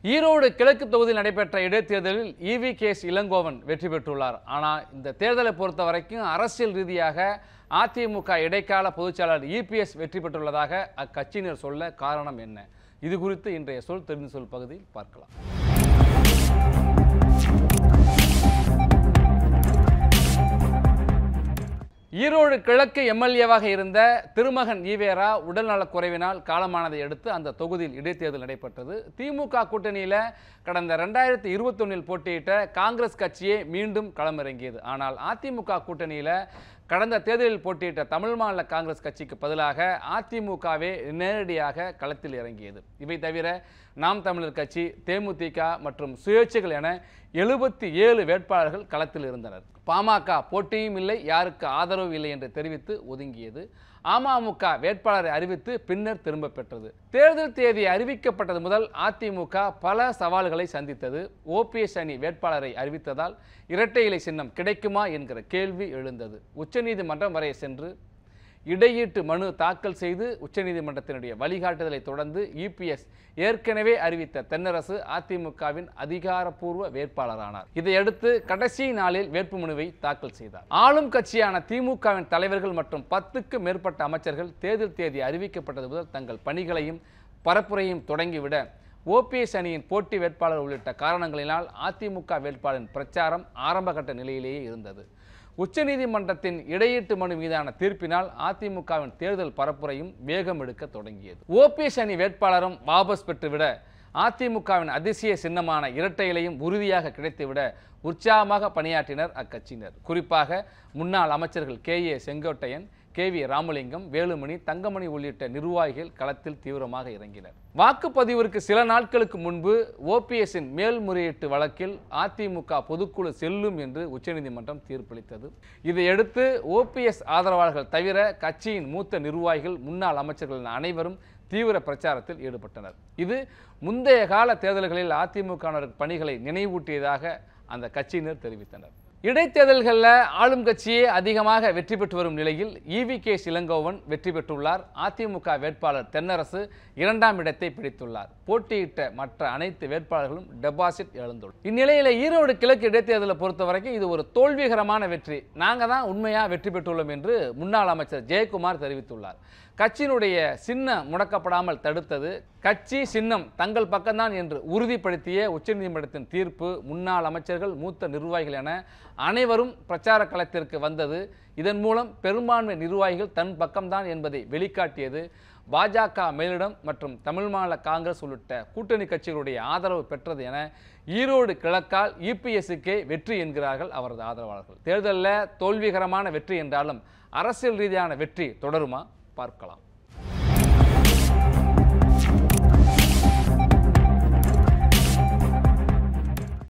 ஈரோடு கிழக்கு தொகுதியில் நடைபெற்ற இடைத்தேர்தலில் இவி கேஸ் இளங்கோவன் வெற்றி பெற்றுள்ளார் ஆனால் இந்த தேர்தலை பொறுத்த வரைக்கும் அரசியல் ரீதியாக அதிமுக இடைக்கால பொதுச்செயலாளர் இபிஎஸ் வெற்றி பெற்றுள்ளதாக அக்கட்சியினர் சொல்ல காரணம் என்ன இது குறித்து இன்றைய சொல் தெரிந்து சொல் பகுதியில் பார்க்கலாம் ஈரோடு கிழக்கு எம்எல்ஏவாக இருந்த திருமகன் ஈவேரா உடல்நலக் குறைவினால் காலமானதை அடுத்து அந்த தொகுதியில் இடைத்தேர்தல் நடைபெற்றது திமுக கூட்டணியில் கடந்த ரெண்டாயிரத்தி இருபத்தொன்னில் போட்டியிட்ட காங்கிரஸ் கட்சியே மீண்டும் களமிறங்கியது ஆனால் அதிமுக கூட்டணியில் கடந்த தேர்தலில் போட்டியிட்ட தமிழ் மாநில காங்கிரஸ் கட்சிக்கு பதிலாக அதிமுகவே நேரடியாக களத்தில் இறங்கியது இவை தவிர நாம் தமிழர் கட்சி தேமுதிக மற்றும் சுயேட்சைகள் என எழுபத்தி ஏழு வேட்பாளர்கள் களத்தில் இருந்தனர் பாமக போட்டியும் இல்லை யாருக்கு ஆதரவு இல்லை என்று தெரிவித்து ஒதுங்கியது அமமுக வேட்பாளரை அறிவித்து பின்னர் திரும்ப பெற்றது தேர்தல் தேதி அறிவிக்கப்பட்டது முதல் அதிமுக பல சவால்களை சந்தித்தது ஓபிஎஸ் அணி வேட்பாளரை அறிவித்ததால் இரட்டை இலை சின்னம் கிடைக்குமா என்கிற கேள்வி எழுந்தது உச்சநீதிமன்றம் வரை சென்று இடையீட்டு மனு தாக்கல் செய்து உச்சநீதிமன்றத்தினுடைய வழிகாட்டுதலை தொடர்ந்து இபிஎஸ் ஏற்கனவே அறிவித்த தென்னரசு அதிமுகவின் அதிகாரப்பூர்வ வேட்பாளரானார் இதையடுத்து கடைசி நாளில் வேட்புமனுவை தாக்கல் செய்தார் ஆளும் கட்சியான திமுகவின் தலைவர்கள் மற்றும் பத்துக்கு மேற்பட்ட அமைச்சர்கள் தேர்தல் தேதி அறிவிக்கப்பட்டது முதல் தங்கள் பணிகளையும் பரப்புரையும் தொடங்கிவிட ஓபிஎஸ் அணியின் போட்டி வேட்பாளர் உள்ளிட்ட காரணங்களினால் அதிமுக வேட்பாளரின் பிரச்சாரம் ஆரம்பகட்ட நிலையிலேயே இருந்தது உச்சநீதிமன்றத்தின் இடையீட்டு மனு மீதான தீர்ப்பினால் அதிமுகவின் தேர்தல் பரப்புரையும் வேகம் எடுக்க தொடங்கியது ஓபிஎஸ் அணி வேட்பாளரும் வாபஸ் பெற்றுவிட அதிமுகவின் அதிசய சின்னமான இரட்டை இலையும் உறுதியாக கிடைத்துவிட உற்சாகமாக பணியாற்றினர் அக்கட்சியினர் குறிப்பாக முன்னாள் அமைச்சர்கள் K A Sengottaiyan K V Ramalingam Velumani Thangamani உள்ளிட்ட நிர்வாகிகள் களத்தில் தீவிரமாக இறங்கினர் வாக்குப்பதிவிற்கு சில நாட்களுக்கு முன்பு ஓபிஎஸ்ஸின் மேல்முறையீட்டு வழக்கில் அதிமுக பொதுக்குழு செல்லும் என்று உச்சநீதிமன்றம் தீர்ப்பளித்தது இதையடுத்து ஓபிஎஸ் ஆதரவாளர்கள் தவிர கட்சியின் மூத்த நிர்வாகிகள் முன்னாள் அமைச்சர்கள் என அனைவரும் தீவிர பிரச்சாரத்தில் ஈடுபட்டனர் இது முந்தைய கால தேர்தல்களில் அதிமுகவினர் பணிகளை நினைவூட்டியதாக அந்த கட்சியினர் தெரிவித்தனர் இடைத்தேர்தல்களில் ஆளும் கட்சியே அதிகமாக வெற்றி பெற்று வரும் நிலையில் இவி கே இளங்கோவன் வெற்றி பெற்றுள்ளார் அதிமுக வேட்பாளர் தென்னரசு இரண்டாம் இடத்தை பிடித்துள்ளார் போட்டியிட்ட மற்ற அனைத்து வேட்பாளர்களும் டெபாசிட் இழந்துள்ளனர் இந்நிலையில் ஈரோடு கிழக்கு இடைத்தேர்தலை பொறுத்த வரைக்கும் இது ஒரு தோல்விகரமான வெற்றி நாங்கள் தான் உண்மையாக வெற்றி பெற்றுள்ளோம் என்று முன்னாள் அமைச்சர் ஜெயக்குமார் தெரிவித்துள்ளார் கட்சியினுடைய சின்னம் முடக்கப்படாமல் தடுத்தது கட்சி சின்னம் தங்கள் பக்கம்தான் என்று உறுதிப்படுத்திய உச்சநீதிமன்றத்தின் தீர்ப்பு முன்னாள் அமைச்சர்கள் மூத்த நிர்வாகிகள் என அனைவரும் பிரச்சார களத்திற்கு வந்தது இதன் மூலம் பெரும்பான்மை நிர்வாகிகள் தன் பக்கம்தான் என்பதை வெளிக்காட்டியது பாஜக மேலிடம் மற்றும் தமிழ் மாநில காங்கிரஸ் உள்ளிட்ட கூட்டணி கட்சிகளுடைய ஆதரவு பெற்றது என ஈரோடு கிழக்கால் இபிஎஸ்ஸுக்கே வெற்றி என்கிறார்கள் அவரது ஆதரவாளர்கள் தேர்தலில் தோல்விகரமான வெற்றி என்றாலும் அரசியல் ரீதியான வெற்றி தொடருமா பார்க்கலாம்